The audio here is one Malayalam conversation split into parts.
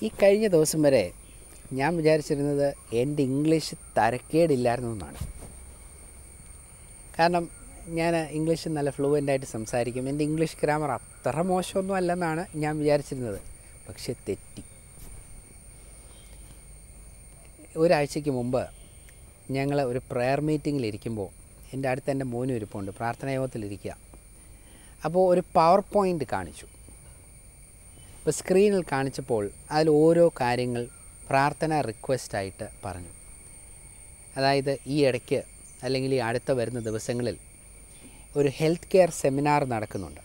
ഈ കഴിഞ്ഞ ദിവസം വരെ ഞാൻ വിചാരിച്ചിരുന്നത് എൻ്റെ ഇംഗ്ലീഷ് തരക്കേടില്ലായിരുന്നു എന്നാണ് കാരണം ഞാൻ ഇംഗ്ലീഷ് നല്ല ഫ്ലുവൻ്റ് ആയിട്ട് സംസാരിക്കും എൻ്റെ ഇംഗ്ലീഷ് ഗ്രാമർ അത്ര മോശമൊന്നും അല്ലെന്നാണ് ഞാൻ വിചാരിച്ചിരുന്നത് പക്ഷെ തെറ്റി ഒരാഴ്ചയ്ക്ക് മുമ്പ് ഞങ്ങൾ ഒരു പ്രെയർ മീറ്റിങ്ങിലിരിക്കുമ്പോൾ എൻ്റെ അടുത്ത് എൻ്റെ മോനും ഇരിപ്പുണ്ട് പ്രാർത്ഥനാ യോഗത്തിലിരിക്കുക അപ്പോൾ ഒരു പവർ പോയിൻ്റ് കാണിച്ചു ഇപ്പോൾ സ്ക്രീനിൽ കാണിച്ചപ്പോൾ അതിൽ ഓരോ കാര്യങ്ങൾ പ്രാർത്ഥന റിക്വസ്റ്റായിട്ട് പറഞ്ഞു അതായത് ഈ ഇടയ്ക്ക് അല്ലെങ്കിൽ ഈ അടുത്ത വരുന്ന ദിവസങ്ങളിൽ ഒരു ഹെൽത്ത് കെയർ സെമിനാർ നടക്കുന്നുണ്ട്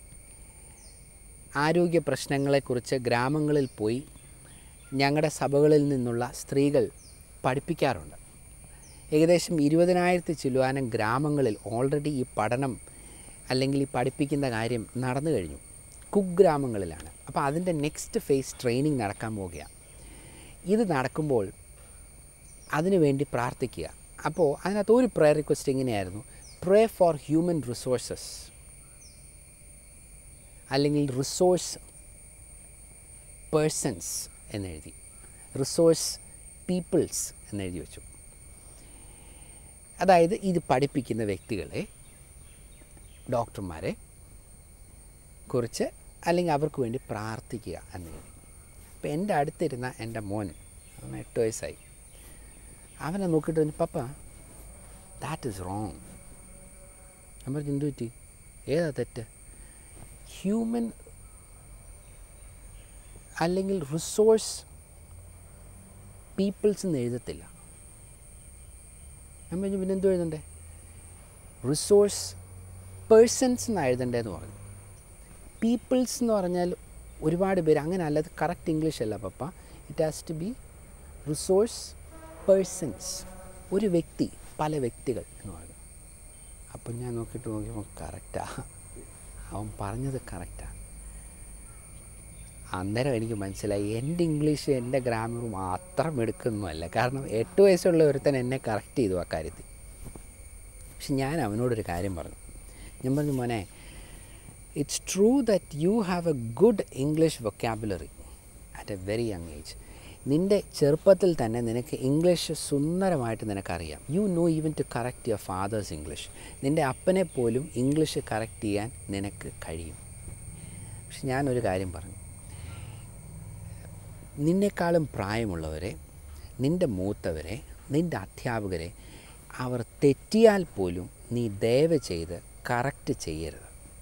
ആരോഗ്യ പ്രശ്നങ്ങളെക്കുറിച്ച് ഗ്രാമങ്ങളിൽ പോയി ഞങ്ങളുടെ സഭകളിൽ നിന്നുള്ള സ്ത്രീകൾ പഠിപ്പിക്കാറുണ്ട് ഏകദേശം ഇരുപതിനായിരത്തി ചില്ലുവാനം ഗ്രാമങ്ങളിൽ ഓൾറെഡി ഈ പഠനം അല്ലെങ്കിൽ ഈ പഠിപ്പിക്കുന്ന കാര്യം നടന്നു കഴിഞ്ഞു കുഗ്രാമങ്ങളിലാണ് അപ്പോൾ അതിൻ്റെ നെക്സ്റ്റ് ഫേസ് ട്രെയിനിങ് നടക്കാൻ പോവുകയാണ് ഇത് നടക്കുമ്പോൾ അതിനു വേണ്ടി പ്രാർത്ഥിക്കുക അപ്പോൾ അതിനകത്ത് ഒരു പ്രയർ റിക്വസ്റ്റ് ഇങ്ങനെയായിരുന്നു പ്രേ ഫോർ ഹ്യൂമൻ റിസോഴ്സസ് അല്ലെങ്കിൽ റിസോഴ്സ് പേഴ്സൺസ് എന്നെഴുതി റിസോഴ്സ് പീപ്പിൾസ് എന്നെഴുതി വെച്ചു അതായത് ഇത് പഠിപ്പിക്കുന്ന വ്യക്തികളെ ഡോക്ടർമാരെ കുറിച്ച് അല്ലെങ്കിൽ അവർക്ക് വേണ്ടി പ്രാർത്ഥിക്കുക എന്നെഴുതി അപ്പോൾ എൻ്റെ അടുത്തിരുന്ന എൻ്റെ മോൻ അവൻ എട്ട് വയസ്സായി അവനെ നോക്കിയിട്ട് പറഞ്ഞു പപ്പ ദാറ്റ് ഈസ് റോങ് ഞാൻ പറഞ്ഞു എന്തു പറ്റി ഏതാ തെറ്റ് ഹ്യൂമൻ അല്ലെങ്കിൽ റിസോഴ്സ് പീപ്പിൾസ് എന്ന് എഴുതത്തില്ല ഞാൻ പറഞ്ഞു പിന്നെ എന്തു എഴുതണ്ടേ റിസോഴ്സ് പേഴ്സൺസ് എന്നാണ് എഴുതണ്ടേന്ന് പറഞ്ഞു പീപ്പിൾസ് എന്ന് പറഞ്ഞാൽ ഒരുപാട് പേര് അങ്ങനെ അല്ല അത് കറക്റ്റ് ഇംഗ്ലീഷ് അല്ല പപ്പ it has to be resource persons ഒരു വ്യക്തി പല വ്യക്തികൾ എന്ന് പറഞ്ഞു അപ്പം ഞാൻ നോക്കിയിട്ട് നോക്കിയപ്പോൾ കറക്റ്റാ അവൻ പറഞ്ഞത് കറക്റ്റാണ് അന്നേരം എനിക്ക് മനസ്സിലായി എൻ്റെ ഇംഗ്ലീഷ് എൻ്റെ ഗ്രാമറും അത്ര മെടുക്കൊന്നുമല്ല കാരണം എട്ട് വയസ്സുള്ള ഒരുത്തൻ എന്നെ കറക്റ്റ് ചെയ്തു ആ കാര്യത്തിൽ പക്ഷെ ഞാൻ അവനോടൊരു കാര്യം പറഞ്ഞു ഞാൻ പറഞ്ഞു മോനെ it's true that you have a good English vocabulary at a very young age നിൻ്റെ ചെറുപ്പത്തിൽ തന്നെ നിനക്ക് ഇംഗ്ലീഷ് സുന്ദരമായിട്ട് നിനക്കറിയാം you know even to correct your father's English നിൻ്റെ അപ്പനെ പോലും ഇംഗ്ലീഷ് കറക്റ്റ് ചെയ്യാൻ നിനക്ക് കഴിയും പക്ഷെ ഞാനൊരു കാര്യം പറഞ്ഞു നിന്നെക്കാളും പ്രായമുള്ളവരെ നിൻ്റെ മൂത്തവരെ നിൻ്റെ അധ്യാപകരെ അവർ തെറ്റിയാൽ പോലും നീ ദയവ് ചെയ്ത് കറക്റ്റ് ചെയ്യരുത്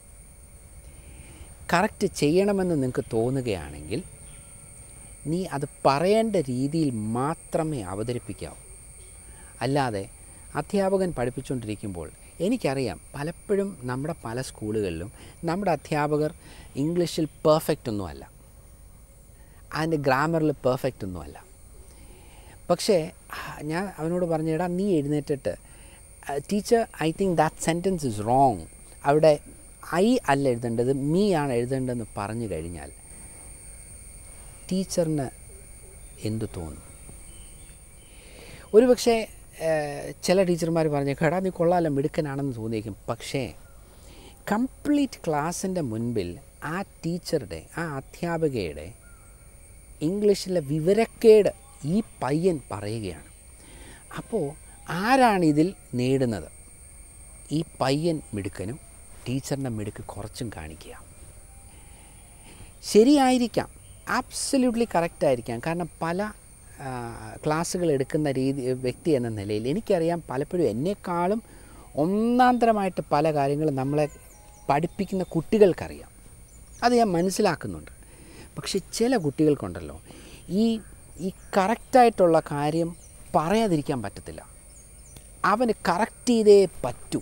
കറക്റ്റ് ചെയ്യണമെന്ന് നിങ്ങൾക്ക് തോന്നുകയാണെങ്കിൽ നീ അത് പറയേണ്ട രീതിയിൽ മാത്രമേ അവതരിപ്പിക്കാവൂ അല്ലാതെ അധ്യാപകൻ പഠിപ്പിച്ചുകൊണ്ടിരിക്കുമ്പോൾ എനിക്കറിയാം പലപ്പോഴും നമ്മുടെ പല സ്കൂളുകളിലും നമ്മുടെ അധ്യാപകർ ഇംഗ്ലീഷിൽ പെർഫെക്റ്റ് ഒന്നുമല്ല അതിൻ്റെ ഗ്രാമറിൽ പെർഫെക്റ്റ് ഒന്നുമല്ല പക്ഷേ ഞാൻ അവനോട് പറഞ്ഞിടാ നീ എഴുന്നേറ്റിട്ട് teacher I think that sentence is wrong അവിടെ ഐ അല്ല എഴുതേണ്ടത് മീ ആണ് എഴുതേണ്ടതെന്ന് പറഞ്ഞു കഴിഞ്ഞാൽ ടീച്ചറിന് എന്തു തോന്നും ഒരു പക്ഷേ ചില ടീച്ചർമാർ പറഞ്ഞു കേടാ നീ കൊള്ളാലോ മിടുക്കനാണെന്ന് തോന്നിയേക്കും പക്ഷേ കംപ്ലീറ്റ് ക്ലാസ്സിൻ്റെ മുൻപിൽ ആ ടീച്ചറുടെ ആ അധ്യാപകയുടെ ഇംഗ്ലീഷിലെ വിവരക്കേട് ഈ പയ്യൻ പറയുകയാണ് അപ്പോൾ ആരാണിതിൽ നേടുന്നത് ഈ പയ്യൻ മിടുക്കനും ടീച്ചറിൻ്റെ മിടുക്ക് കുറച്ചും കാണിക്കുക ശരിയായിരിക്കാം ആബ്സല്യൂട്ട്ലി കറക്റ്റ് ആയിരിക്കാം കാരണം പല ക്ലാസ്സുകൾ എടുക്കുന്ന രീതി വ്യക്തി എന്ന നിലയിൽ എനിക്കറിയാം പലപ്പോഴും എന്നെക്കാളും ഒന്നാന്തരമായിട്ട് പല കാര്യങ്ങളും നമ്മളെ പഠിപ്പിക്കുന്ന കുട്ടികൾക്കറിയാം അത് ഞാൻ മനസ്സിലാക്കുന്നുണ്ട് പക്ഷെ ചില കുട്ടികൾക്കുണ്ടല്ലോ ഈ ഈ കറക്റ്റായിട്ടുള്ള കാര്യം പറയാതിരിക്കാൻ പറ്റത്തില്ല അവന് കറക്റ്റ് ചെയ്തേ പറ്റൂ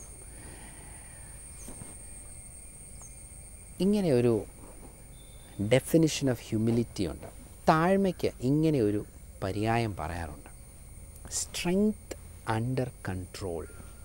ഇങ്ങനെ ഒരു ഡെഫിനിഷൻ ഓഫ് ഹ്യൂമിലിറ്റി ഉണ്ട് താഴ്മയ്ക്ക് ഇങ്ങനെ ഒരു പര്യായം പറയാറുണ്ട് സ്ട്രെങ്ത് അണ്ടർ കൺട്രോൾ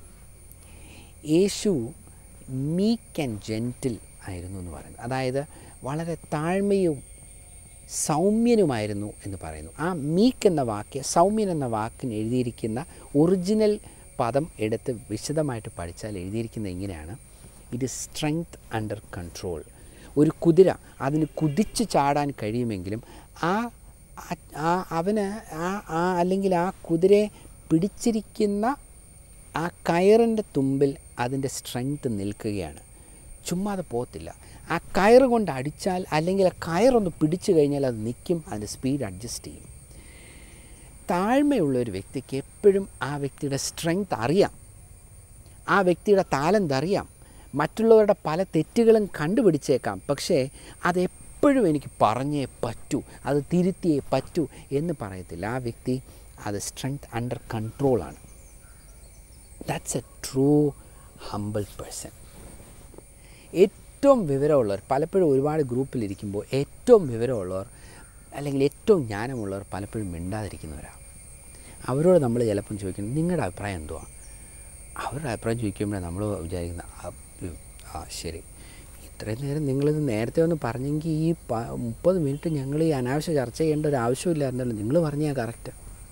യേശു മീക്ക് ആൻഡ് ജെൻറ്റിൽ ആയിരുന്നു എന്ന് പറയുന്നത് അതായത് വളരെ താഴ്മയും സൗമ്യനുമായിരുന്നു എന്ന് പറയുന്നു ആ മീക്ക് എന്ന വാക്ക് സൗമ്യൻ എന്ന വാക്കിന് എഴുതിയിരിക്കുന്ന ഒറിജിനൽ പദം എടുത്ത് വിശദമായിട്ട് പഠിച്ചാൽ എഴുതിയിരിക്കുന്നത് ഇങ്ങനെയാണ് it is strength under control ഒരു കുതിര അതിന് കുതിച്ച് ചാടാൻ കഴിയുമെങ്കിലും ആ അ- ആ അവന് ആ ആ അല്ലെങ്കിൽ ആ കുതിരയെ പിടിച്ചിരിക്കുന്ന ആ കയറിൻ്റെ തുമ്പിൽ അതിൻ്റെ സ്ട്രെങ്ത് നിൽക്കുകയാണ് ചുമ്മാ അത് പോകത്തില്ല ആ കയറ് കൊണ്ട് അടിച്ചാൽ അല്ലെങ്കിൽ ആ കയറൊന്ന് പിടിച്ചു കഴിഞ്ഞാൽ അത് നിൽക്കും അതിൻ്റെ സ്പീഡ് അഡ്ജസ്റ്റ് ചെയ്യും താഴ്മയുള്ള ഒരു വ്യക്തിക്ക് എപ്പോഴും ആ വ്യക്തിയുടെ സ്ട്രെങ്ത് അറിയാം ആ വ്യക്തിയുടെ താലന്ത് അറിയാം മറ്റുള്ളവരുടെ പല തെറ്റുകളും കണ്ടുപിടിച്ചേക്കാം പക്ഷേ അതെപ്പോഴും എനിക്ക് പറഞ്ഞേ പറ്റൂ അത് തിരുത്തിയേ പറ്റൂ എന്ന് പറയത്തില്ല ആ വ്യക്തി അത് സ്ട്രെങ്ത് അണ്ടർ കൺട്രോളാണ് that's a true humble person ഏറ്റവും വിവരമുള്ളവർ പലപ്പോഴും ഒരുപാട് ഗ്രൂപ്പിലിരിക്കുമ്പോൾ ഏറ്റവും വിവരമുള്ളവർ അല്ലെങ്കിൽ ഏറ്റവും ജ്ഞാനമുള്ളവർ പലപ്പോഴും മിണ്ടാതിരിക്കുന്നവരാണ് അവരോട് നമ്മൾ ചിലപ്പം ചോദിക്കണം നിങ്ങളുടെ അഭിപ്രായം എന്തുവാ അവരുടെ അഭിപ്രായം ചോദിക്കുമ്പോൾ നമ്മൾ വിചാരിക്കുന്ന "ആ, ഉം, ആ ശരി ഇത്രയും നേരം നിങ്ങളിത് നേരത്തെ ഒന്ന് പറഞ്ഞെങ്കിൽ ഈ പ മുപ്പത് മിനിറ്റ് ഞങ്ങൾ ഈ അനാവശ്യ ചർച്ച ചെയ്യേണ്ട ഒരു ആവശ്യമില്ലായിരുന്നല്ലോ നിങ്ങൾ പറഞ്ഞാൽ കറക്റ്റ്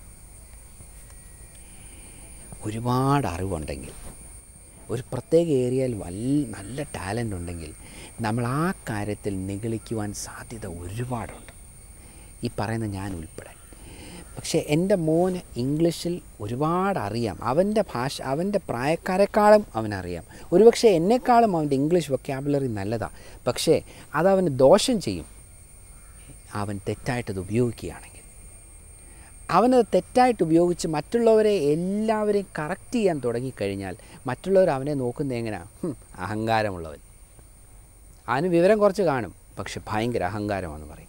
ഒരുപാട് അറിവുണ്ടെങ്കിൽ ഒരു പ്രത്യേക ഏരിയയിൽ വല്ല നല്ല ടാലൻ്റ് ഉണ്ടെങ്കിൽ നമ്മൾ ആ കാര്യത്തിൽ നിഗളിക്കുവാൻ സാധ്യത ഒരുപാടുണ്ട് ഈ പറയുന്ന ഞാൻ ഉൾപ്പെടെ പക്ഷേ എൻ്റെ മോന് ഇംഗ്ലീഷിൽ ഒരുപാട് അറിയാം അവൻ്റെ ഭാഷ അവൻ്റെ പ്രായക്കാരെക്കാളും അവനറിയാം ഒരുപക്ഷെ എന്നെക്കാളും അവൻ്റെ ഇംഗ്ലീഷ് വൊക്കാബുലറി നല്ലതാണ് പക്ഷേ അതവന് ദോഷം ചെയ്യും അവൻ തെറ്റായിട്ടത് ഉപയോഗിക്കുകയാണെങ്കിൽ അവനത് തെറ്റായിട്ട് ഉപയോഗിച്ച് മറ്റുള്ളവരെ എല്ലാവരെയും കറക്റ്റ് ചെയ്യാൻ തുടങ്ങിക്കഴിഞ്ഞാൽ മറ്റുള്ളവർ അവനെ നോക്കുന്നത് എങ്ങനെയാണ് അഹങ്കാരമുള്ളവൻ അവന് വിവരം കുറച്ച് കാണും പക്ഷെ ഭയങ്കര അഹങ്കാരമാണെന്ന് പറയും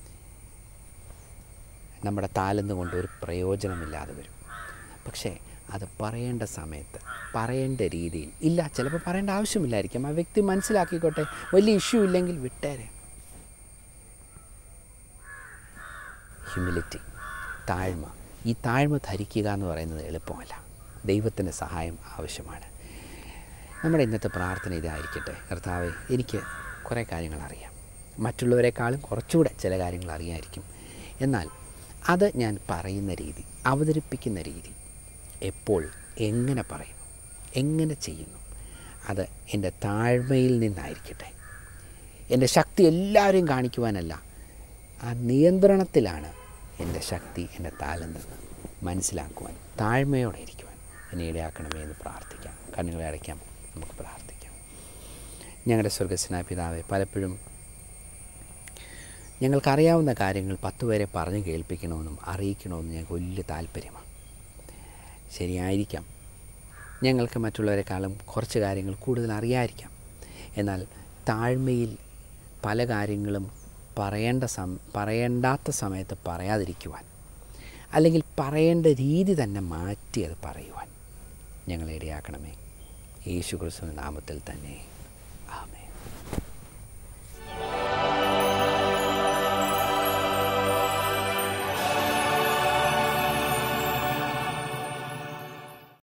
നമ്മുടെ താലന്ത് കൊണ്ട് ഒരു പ്രയോജനമില്ലാതെ വരും പക്ഷേ അത് പറയേണ്ട സമയത്ത് പറയേണ്ട രീതിയിൽ ഇല്ല ചിലപ്പോൾ പറയേണ്ട ആവശ്യമില്ലായിരിക്കും ആ വ്യക്തി മനസ്സിലാക്കിക്കോട്ടെ വലിയ ഇഷ്യൂ ഇല്ലെങ്കിൽ വിട്ടേരെ ഹ്യൂമിലിറ്റി താഴ്മ ഈ താഴ്മ ധരിക്കുക എന്ന് പറയുന്നത് എളുപ്പമല്ല ദൈവത്തിൻ്റെ സഹായം ആവശ്യമാണ് നമ്മുടെ ഇന്നത്തെ പ്രാർത്ഥന ഇതായിരിക്കട്ടെ കർത്താവെ എനിക്ക് കുറേ കാര്യങ്ങൾ അറിയാം മറ്റുള്ളവരെക്കാളും കുറച്ചുകൂടെ ചില കാര്യങ്ങൾ അറിയാമായിരിക്കും എന്നാൽ അത് ഞാൻ പറയുന്ന രീതി അവതരിപ്പിക്കുന്ന രീതി എപ്പോൾ എങ്ങനെ പറയുന്നു എങ്ങനെ ചെയ്യുന്നു അത് എൻ്റെ താഴ്മയിൽ നിന്നായിരിക്കട്ടെ എൻ്റെ ശക്തി എല്ലാവരെയും കാണിക്കുവാനല്ല ആ നിയന്ത്രണത്തിലാണ് എൻ്റെ ശക്തി എൻ്റെ താലന്തെന്ന് മനസ്സിലാക്കുവാൻ താഴ്മയോടെ ഇരിക്കുവാൻ എന്നെ ഇടയാക്കണമേ എന്ന് പ്രാർത്ഥിക്കാം കണ്ണുകളെ അടയ്ക്കാം നമുക്ക് പ്രാർത്ഥിക്കാം ഞങ്ങളുടെ സ്വർഗസ്നായ പിതാവെ പലപ്പോഴും ഞങ്ങൾക്കറിയാവുന്ന കാര്യങ്ങൾ പത്ത് പേരെ പറഞ്ഞു കേൾപ്പിക്കണമെന്നും അറിയിക്കണമെന്നും ഞങ്ങൾക്ക് വലിയ താല്പര്യമാണ് ശരിയായിരിക്കാം ഞങ്ങൾക്ക് മറ്റുള്ളവരെക്കാളും കുറച്ച് കാര്യങ്ങൾ കൂടുതൽ അറിയായിരിക്കാം എന്നാൽ താഴ്മയിൽ പല കാര്യങ്ങളും പറയേണ്ട സം പറയേണ്ടാത്ത സമയത്ത് പറയാതിരിക്കുവാൻ അല്ലെങ്കിൽ പറയേണ്ട രീതി തന്നെ മാറ്റി അത് പറയുവാൻ ഞങ്ങളെ ഇടയാക്കണമേ യേശു ക്രിസ്തുവിൻ്റെ നാമത്തിൽ തന്നെ